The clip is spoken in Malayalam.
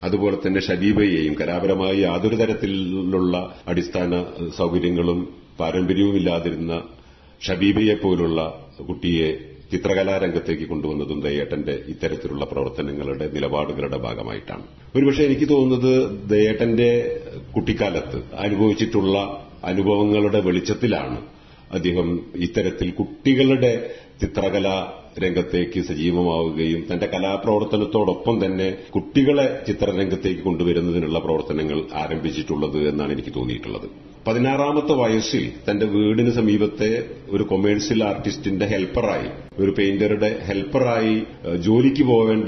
അതുപോലെ തന്നെ ഷബീബയെയും കലാപരമായി യാതൊരു തരത്തിലുള്ള അടിസ്ഥാന സൌകര്യങ്ങളും പാരമ്പര്യവുമില്ലാതിരുന്ന ഷബീബയെ പോലുള്ള കുട്ടിയെ ചിത്രകലാ രംഗത്തേക്ക് കൊണ്ടുവന്നതും ദയേട്ടന്റെ ഇത്തരത്തിലുള്ള പ്രവർത്തനങ്ങളുടെ നിലപാടുകളുടെ ഭാഗമായിട്ടാണ് ഒരുപക്ഷെ എനിക്ക് തോന്നുന്നത് ദയേട്ടന്റെ കുട്ടിക്കാലത്ത് അനുഭവിച്ചിട്ടുള്ള അനുഭവങ്ങളുടെ വെളിച്ചത്തിലാണ് അദ്ദേഹം ഇത്തരത്തിൽ കുട്ടികളുടെ ചിത്രകലാ രംഗത്തേക്ക് സജീവമാവുകയും തന്റെ കലാപ്രവർത്തനത്തോടൊപ്പം തന്നെ കുട്ടികളെ ചിത്രരംഗത്തേക്ക് കൊണ്ടുവരുന്നതിനുള്ള പ്രവർത്തനങ്ങൾ ആരംഭിച്ചിട്ടുള്ളത് എന്നാണ് എനിക്ക് തോന്നിയിട്ടുള്ളത് പതിനാറാമത്തെ വയസ്സിൽ തന്റെ വീടിന് സമീപത്തെ ഒരു കൊമേഴ്സ്യൽ ആർട്ടിസ്റ്റിന്റെ ഹെൽപ്പറായി ഒരു പെയിന്ററുടെ ഹെൽപ്പറായി ജോലിക്ക് പോവേണ്ട